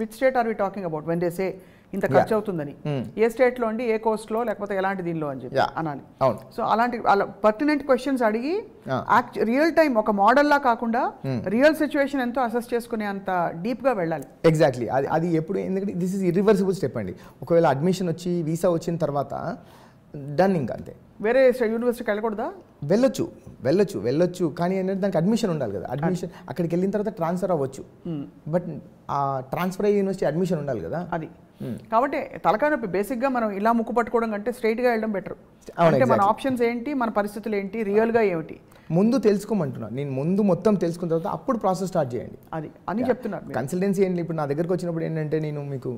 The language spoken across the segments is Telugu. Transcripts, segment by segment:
Which state are we talking about when they say ఇంత ఖర్చు అవుతుందని ఏ స్టేట్లో అండి ఏ కోస్ట్లో లేకపోతే ఎలాంటి దీనిలో అని చెప్పి Yeah. అనాలి అవును సో అలాంటి అలా పర్టినెంట్ క్వశ్చన్స్ అడిగి Ah. రియల్ టైం ఒక మోడల్లా కాకుండా రియల్ సిచ్యువేషన్ ఎంతో అసెస్ చేసుకునే అంత డీప్గా వెళ్ళాలి ఎగ్జాక్ట్లీ అది అది ఎప్పుడు ఎందుకంటే దిస్ ఇస్ ఇరివర్సిబుల్ స్టెప్ అండి ఒకవేళ అడ్మిషన్ వచ్చి వీసా వచ్చిన తర్వాత డన్ ఇంకా అంతే వేరే యూనివర్సిటీకి వెళ్ళకూడదా వెళ్ళొచ్చు వెళ్ళొచ్చు వెళ్ళొచ్చు కానీ ఏంటంటే దానికి అడ్మిషన్ ఉండాలి కదా అడ్మిషన్ అక్కడికి వెళ్ళిన తర్వాత ట్రాన్స్ఫర్ అవ్వచ్చు బట్ ఆ ట్రాన్స్ఫర్ అయ్యే యూనివర్సిటీ అడ్మిషన్ ఉండాలి కదా అది కాబట్టి తలకాయ నొప్పి బేసిక్గా మనం ఇలా ముక్కు పట్టుకోవడం కంటే స్ట్రైట్గా వెళ్ళడం బెటర్ అవును, అంటే మన exactly. ఆప్షన్స్ ఏంటి మన పరిస్థితులు ఏంటి రియల్గా ఏమిటి ముందు తెలుసుకోమంటున్నా నేను ముందు మొత్తం తెలుసుకున్న తర్వాత అప్పుడు ప్రాసెస్ స్టార్ట్ చేయండి అది అని చెప్తున్నారు మీరు. కన్సల్టెన్సీ ఏంటి ఇప్పుడు నా దగ్గరకు వచ్చినప్పుడు ఏంటంటే నేను మీకు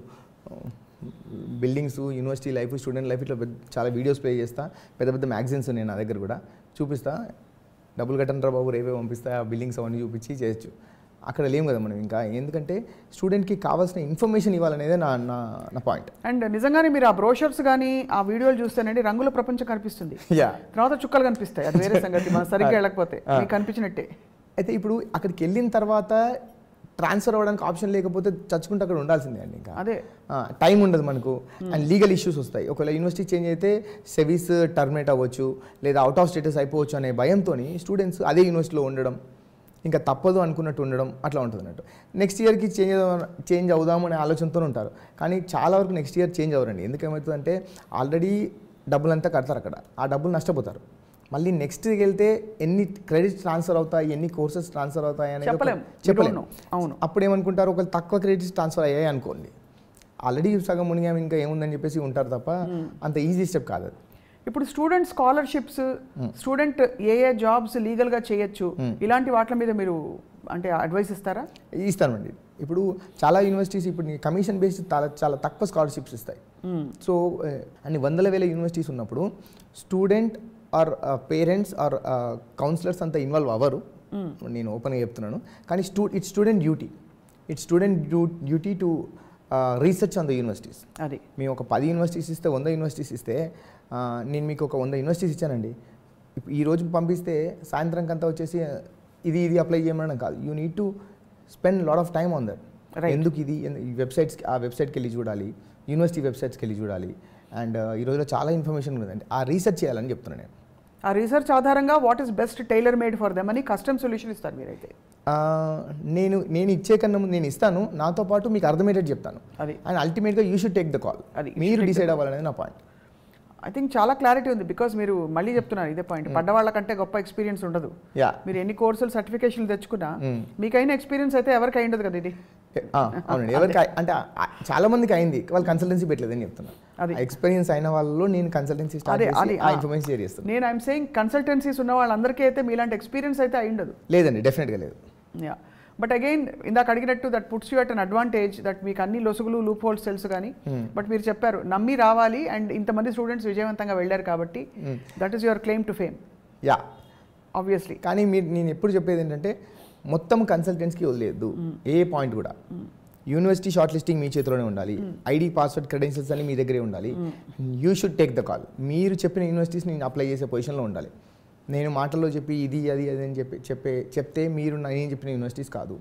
buildings university life student life ఇట్లా పెద్ద- చాలా వీడియోస్ ప్లే చేస్తా పెద్ద పెద్ద మ్యాగజైన్స్ ఉన్నాయి నా దగ్గర కూడా చూపిస్తా డబ్బులు కట్టండి రా బాబు రేపే పంపిస్తా ఆ బిల్డింగ్స్ అవన్నీ చూపించి చేయొచ్చు అక్కడ లేము కదా మనం ఇంకా ఎందుకంటే స్టూడెంట్కి కావాల్సిన ఇన్ఫర్మేషన్ ఇవ్వాలనేదే నా నా నా పాయింట్ అండ్ నిజంగానే మీరు ఆ బ్రోషర్స్ కానీ ఆ వీడియోలు చూస్తేనండి రంగుల ప్రపంచం కనిపిస్తుంది యా తర్వాత చుక్కలు కనిపిస్తాయి అది వేరే సంగతి మనం సరిగ్గా వెళ్ళకపోతే మీకు కనిపించినట్టే అయితే ఇప్పుడు అక్కడికి వెళ్ళిన తర్వాత ట్రాన్స్ఫర్ అవ్వడానికి ఆప్షన్ లేకపోతే చచ్చుకుంటే అక్కడ ఉండాల్సిందే అండి ఇంకా అదే టైం ఉండదు మనకు అండ్ లీగల్ ఇష్యూస్ వస్తాయి ఒకవేళ యూనివర్సిటీ చేంజ్ అయితే సెవీస్ టర్మినేట్ అవ్వచ్చు లేదా అవుట్ ఆఫ్ స్టేటస్ అయిపోవచ్చు అనే భయంతో స్టూడెంట్స్ అదే యూనివర్సిటీలో ఉండడం ఇంకా తప్పదు అనుకున్నట్టు ఉండడం అట్లా ఉంటుంది అన్నట్టు నెక్స్ట్ ఇయర్కి చేంజ్ చేంజ్ అవుదాము అనే ఆలోచనతో ఉంటారు కానీ చాలా వరకు నెక్స్ట్ ఇయర్ చేంజ్ అవ్వరండి ఎందుకు ఏమవుతుందంటే ఆల్రెడీ డబ్బులంతా కడతారు అక్కడ ఆ డబ్బులు నష్టపోతారు మళ్ళీ నెక్స్ట్ వెళ్తే ఎన్ని క్రెడిట్స్ ట్రాన్స్ఫర్ అవుతాయి ఎన్ని కోర్సెస్ ట్రాన్స్ఫర్ అవుతాయి అనేది ఒక- చెప్పలేం. We don't చెప్పలేము know. అవును. అప్పుడు ఏమనుకుంటారు ఒకవేళ తక్కువ క్రెడిట్స్ ట్రాన్స్ఫర్ అయ్యాయి అనుకోండి ఆల్రెడీ సగం మునిగాం ఇంకా ఏముందని చెప్పేసి ఉంటారు తప్ప అంత ఈజీ స్టెప్ కాదు అది ఇప్పుడు స్టూడెంట్ స్కాలర్షిప్స్ స్టూడెంట్ ఏ ఏ జాబ్స్ లీగల్గా చేయొచ్చు ఇలాంటి వాటి మీద మీరు అంటే అడ్వైస్ ఇస్తారా ఇస్తానండి ఇప్పుడు చాలా యూనివర్సిటీస్ ఇప్పుడు కమిషన్ బేస్డ్ చాలా చాలా తక్కువ స్కాలర్షిప్స్ ఇస్తాయి సో అన్ని వందల వేల యూనివర్సిటీస్ ఉన్నప్పుడు student or parents or counsellors అంతా ఇన్వాల్వ్ అవ్వరు నేను ఓపెన్గా చెప్తున్నాను కానీ స్టూ it student duty it student duty to research on the universities అది మేము ఒక పది యూనివర్సిటీస్ ఇస్తే వంద యూనివర్సిటీస్ ఇస్తే ఆ, నేను మీకు ఒక వంద యూనివర్సిటీస్ ఇచ్చానండి ఇప్- ఈ రోజు పంపిస్తే సాయంత్రం కంతా వచ్చేసి ఇది ఇది అప్లై చేయమనడం కాదు you need to spend lot of time on that Right. ఎందుకు ఇది ఎందు- ఈ వెబ్సైట్స్ ఆ వెబ్సైట్కి వెళ్ళి చూడాలి యూనివర్సిటీ వెబ్సైట్స్కి వెళ్ళి చూడాలి అండ్ ఈ రోజులో చాలా ఇన్ఫర్మేషన్ ఉందండి ఆ రీసెర్చ్ చేయాలని చెప్తున్నాను నేను ఆ రీసెర్చ్ ఆధారంగా what is best tailor made for them అని కస్టమ్ సొల్యూషన్ ఇస్తారు మీరైతే ఆ, నేను నేను ఇచ్చే కన్నా ముందు నేను ఇస్తాను నాతో పాటు మీకు అర్థమయ్యేటట్టు చెప్తాను అది అండ్ అల్టిమేట్గా you should take the call అది, you మీరు should take డిసైడ్ అవ్వాలనేది నా పాయింట్ ఐ థింక్ చాలా క్లారిటీ ఉంది బికాస్ మీరు మళ్ళీ చెప్తున్నారు ఇదే పాయింట్ పడ్డ వాళ్ళకంటే గొప్ప ఎక్స్పీరియన్స్ ఉండదు యా మీరు ఎన్ని కోర్సులు సర్టిఫికేషన్లు తెచ్చుకున్నా మీకైన ఎక్స్పీరియన్స్ అయితే ఎవరికి అయి ఉండదు కదా ఇది ఆ, అవునండి ఎవరికి అయి- అంటే ఆ- చాలా మందికి అయింది వాళ్ళు కన్సల్టెన్సీ పెట్టలేదని చెప్తున్నా అది. ఎక్స్పీరియన్స్ అయిన వాళ్ళలో నేను కన్సల్టెన్సీ స్టార్ట్ అదే, చేసి అది, ఆ ఆ. ఇన్ఫర్మేషన్ షేర్ చేస్తాను నేను ఐఎమ్ సేయింగ్ కన్సల్టెన్సీస్ ఉన్న వాళ్ళందరికీ అయితే మీలాంటి ఎక్స్పీరియన్స్ అయితే అయి ఉండదు లేదండి డెఫినెట్గా లేదు యా బట్ అగైన్ ఇందాక అడిగినట్టు that puts you at an advantage that మీకు అన్ని లొసుగులు లూప్ హోల్స్ తెలుసు కానీ బట్ మీరు చెప్పారు నమ్మి రావాలి అండ్ ఇంతమంది స్టూడెంట్స్ విజయవంతంగా వెళ్ళారు కాబట్టి that is your claim to fame yeah obviously కానీ మీరు నేను ఎప్పుడు చెప్పేది ఏంటంటే మొత్తం కన్సల్టెన్స్కి వదిలేదు ఏ పాయింట్ కూడా యూనివర్సిటీ షార్ట్ లిస్టింగ్ మీ చేతిలోనే ఉండాలి ఐడి పాస్వర్డ్ క్రెడెన్షియల్స్ అన్ని మీ దగ్గరే ఉండాలి you should take the call మీరు చెప్పిన యూనివర్సిటీస్ నేను అప్లై చేసే పొజిషన్లో ఉండాలి నేను మాటల్లో చెప్పి ఇది అది అది అని చెప్పి చెప్పే చెప్తే మీరు నా- నేను చెప్పిన యూనివర్సిటీస్ కాదు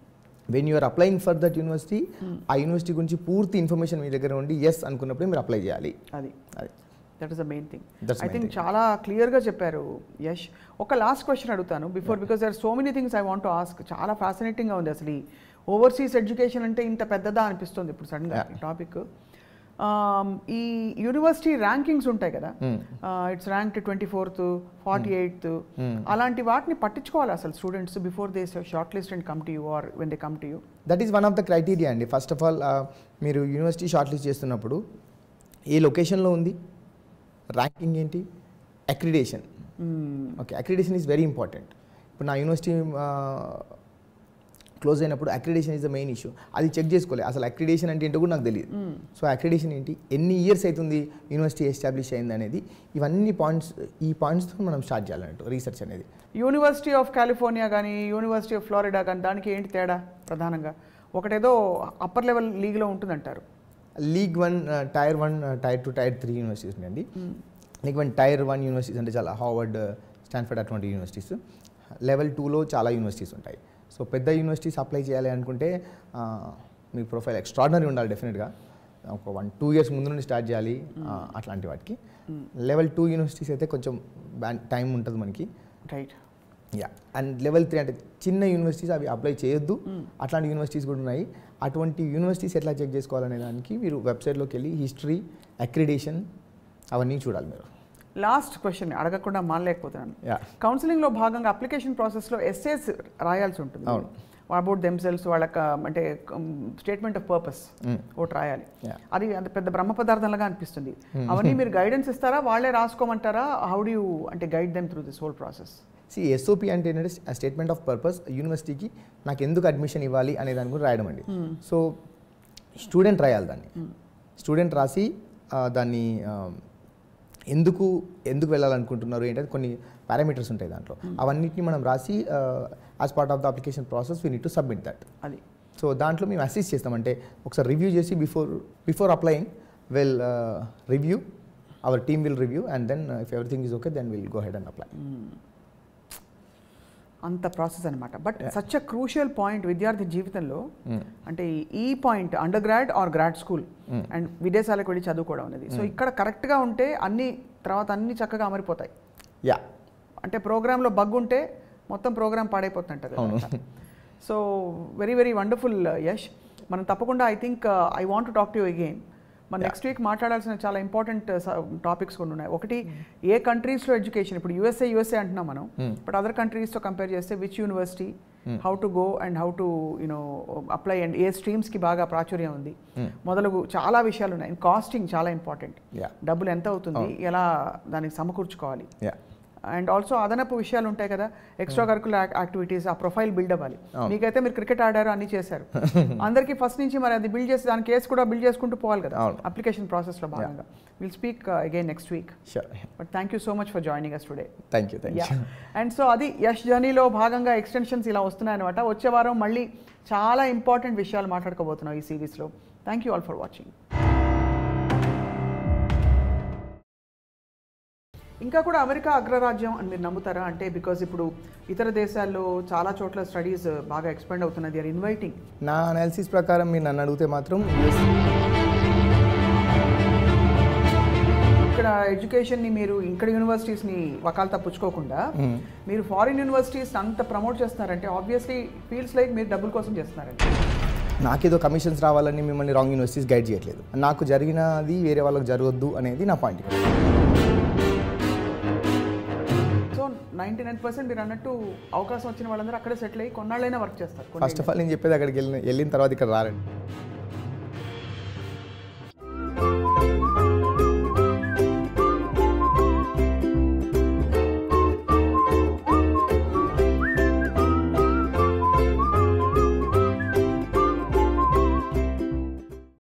when you're applying for that university ఆ యూనివర్సిటీ గురించి పూర్తి ఇన్ఫర్మేషన్ మీ దగ్గర ఉండి ఎస్ అనుకున్నప్పుడే మీరు అప్లై చేయాలి అది అది that is the main thing That's I main think thing. చాలా క్లియర్గా చెప్పారు యష్ ఒక లాస్ట్ క్వశ్చన్ అడుగుతాను before because there so many things I want to ask చాలా ఫ్యాసినేటింగ్గా ఉంది అసలు ఈ ఓవర్సీస్ ఎడ్యుకేషన్ అంటే ఇంత పెద్దదా అనిపిస్తుంది ఇప్పుడు సడన్గా ఈ టాపిక్ ఈ యూనివర్సిటీ ర్యాంకింగ్స్ ఉంటాయి కదా it's rank twenty fourth forty eighth అలాంటి వాటిని పట్టించుకోవాలి అసలు students before they short list and come to you or when they come to you that is one of the criteria అండి ఫస్ట్ ఆఫ్ ఆల్ మీరు యూనివర్సిటీ షార్ట్ లిస్ట్ చేస్తున్నప్పుడు ఏ లొకేషన్లో ఉంది ర్యాంకింగ్ ఏంటి accreditation okay accreditation is very important ఇప్పుడు నా యూనివర్సిటీ క్లోజ్ అయినప్పుడు accreditation is the main issue అది చెక్ చేసుకోలే అసలు అక్రిడేషన్ అంటే ఏంటో కూడా నాకు తెలియదు సో అక్రిడేషన్ ఏంటి ఎన్ని ఇయర్స్ అవుతుంది యూనివర్సిటీ ఎస్టాబ్లిష్ అయింది అనేది ఇవన్నీ పాయింట్స్ ఈ పాయింట్స్తో మనం స్టార్ట్ చేయాలన్నట్టు రీసెర్చ్ అనేది యూనివర్సిటీ ఆఫ్ కాలిఫోర్నియా కానీ యూనివర్సిటీ ఆఫ్ ఫ్లోరిడా కానీ దానికి ఏంటి తేడా ప్రధానంగా ఒకటేదో అప్పర్ లెవెల్ లీగ్లో ఉంటుందంటారు league one tier one tier two tier three universities ఉన్నాయండి league one tier one universities అంటే చాలా హార్వర్డ్ స్టాన్ఫర్డ్ అటువంటి యూనివర్సిటీస్ లెవెల్ టూలో చాలా యూనివర్సిటీస్ ఉంటాయి సో పెద్ద యూనివర్సిటీస్ అప్లై చేయాలి అనుకుంటే మీ ప్రొఫైల్ ఎక్స్ట్రాడినరీ ఉండాలి డెఫినెట్గా ఒక వన్ టూ ఇయర్స్ ముందు నుండి స్టార్ట్ చేయాలి ఆ, అట్లాంటి వాటికి లెవెల్ టూ యూనివర్సిటీస్ అయితే కొంచెం టైం ఉంటుంది మనకి right yeah and level three అంటే చిన్న యూనివర్సిటీస్ అవి అప్లై చేయొద్దు అట్లాంటి యూనివర్సిటీస్ కూడా ఉన్నాయి అటువంటి యూనివర్సిటీస్ ఎట్లా చెక్ చేసుకోవాలనే దానికి మీరు వెబ్సైట్లోకి వెళ్ళి హిస్టరీ అక్రిడేషన్ అవన్నీ చూడాలి మీరు లాస్ట్ క్వశ్చన్ అడగకుండా మానలేకపోతున్నాను యా కౌన్సిలింగ్లో భాగంగా అప్లికేషన్ ప్రాసెస్లో ఎస్ఏస్ రాయాల్సి ఉంటుంది అవును. అబౌట్ దెమ్సెల్స్ వాళ్ళకి అంటే స్టేట్మెంట్ ఆఫ్ పర్పస్ ఒకటి రాయాలి Yeah. అది అంత పెద్ద బ్రహ్మ పదార్థంలాగా అనిపిస్తుంది అవన్నీ మీరు గైడెన్స్ ఇస్తారా వాళ్ళే రాసుకోమంటారా హౌ డూ అంటే guide them through this whole process see SOP అంటే ఏంటంటే స్టేట్మెంట్ ఆఫ్ పర్పస్ యూనివర్సిటీకి నాకు ఎందుకు అడ్మిషన్ ఇవ్వాలి అనే దాని గురించి రాయడం అండి సో స్టూడెంట్ రాయాలి దాన్ని స్టూడెంట్ రాసి ఆ, దాన్ని ఆ, ఎందుకు ఎందుకు వెళ్ళాలనుకుంటున్నారు ఏంటంటే కొన్ని పారామీటర్స్ ఉంటాయి దాంట్లో అవన్నిటిని మనం రాసి as part of the application process we need to submit that అది సో దాంట్లో మేము అసిస్ట్ చేస్తామంటే ఒకసారి రివ్యూ చేసి before before applying will review our team will review and then if everything is okay then will go head and apply అంత ప్రాసెస్ అనమాట but such a crucial point విద్యార్థి జీవితంలో అంటే ఈ- ఈ point undergrad or grad school and విదేశాలకు వెళ్ళి చదువుకోవడం అనేది సో ఇక్కడ కరెక్ట్గా ఉంటే అన్ని తర్వాత అన్ని చక్కగా అమరిపోతాయి యా అంటే ప్రోగ్రాంలో బగ్ ఉంటే మొత్తం ప్రోగ్రామ్ పాడైపోతుంటుంది so very very wonderful Yash మనం తప్పకుండా I think I want talk to again మన నెక్స్ట్ వీక్ మాట్లాడాల్సిన చాలా ఇంపార్టెంట్ టాపిక్స్ కొన్ని ఉన్నాయి ఒకటి ఏ కంట్రీస్లో ఎడ్యుకేషన్ ఇప్పుడు యూఎస్ఏ యూఎస్ఏ అంటున్నాం మనం బట్ అదర్ కంట్రీస్తో కంపేర్ చేస్తే which university how to go and how to you know apply and ఏ స్ట్రీమ్స్కి బాగా ప్రాచుర్యం ఉంది మొదలగు చాలా విషయాలు ఉన్నాయి కాస్టింగ్ చాలా ఇంపార్టెంట్ యా డబ్బులు ఎంత అవుతుంది ఎలా దానికి సమకూర్చుకోవాలి యా అండ్ ఆల్సో అదనపు విషయాలు ఉంటాయి కదా ఎక్స్ట్రా కరికులర్ యాక్టివిటీస్ ఆ ప్రొఫైల్ బిల్డ్ అవ్వాలి అవును. మీకైతే మీరు క్రికెట్ ఆడారు అన్ని చేశారు అందరికీ ఫస్ట్ నుంచి మరి అది బిల్డ్ చేసి దాని కేసు కూడా బిల్డ్ చేసుకుంటూ పోవాలి కదా అవును. అప్లికేషన్ ప్రాసెస్లో భాగంగా will speak again next week sure but thank you so much for joining us today thank you thank yeah you and so అది యష్ జర్నీలో భాగంగా ఎక్స్టెన్షన్స్ ఇలా వస్తున్నాయన్నమాట వచ్చే వారం మళ్ళీ చాలా ఇంపార్టెంట్ విషయాలు మాట్లాడుకోబోతున్నాం ఈ సిరీస్లో thank you all for watching ఇంకా కూడా అమెరికా అగ్రరాజ్యం అని మీరు నమ్ముతారా అంటే బికాజ్ ఇప్పుడు ఇతర దేశాల్లో చాలా చోట్ల స్టడీస్ బాగా ఎక్స్పెండ్ అవుతున్నది ఆర్ ఇన్వైటింగ్ నా అనాలిసిస్ ప్రకారం మీరు నన్ను అడిగితే మాత్రం యూఎస్ ఇక్కడ ఎడ్యుకేషన్ని మీరు ఇక్కడ యూనివర్సిటీస్ని వకాల్తా పుచ్చుకోకుండా మీరు ఫారిన్ యూనివర్సిటీస్ అంత ప్రమోట్ చేస్తున్నారంటే ఆబ్వియస్లీ ఫీల్స్ లైక్ మీరు డబ్బుల కోసం చేస్తున్నారండి నాకేదో కమిషన్స్ రావాలని మిమ్మల్ని రాంగ్ యూనివర్సిటీస్ గైడ్ చేయట్లేదు నాకు జరిగినది వేరే వాళ్ళకి జరగొద్దు అనేది నా point so ninety nine percent మీరు అన్నట్టు అవకాశం వచ్చిన వాళ్ళందరూ అక్కడే సెటిల్ అయ్యి కొన్నాళ్ళైనా వర్క్ చేస్తారు ఫస్ట్ ఆఫ్ ఆల్ నేను చెప్పేది అక్కడికి వెళ్ళిన వెళ్ళిన తర్వాత ఇక్కడ రారండి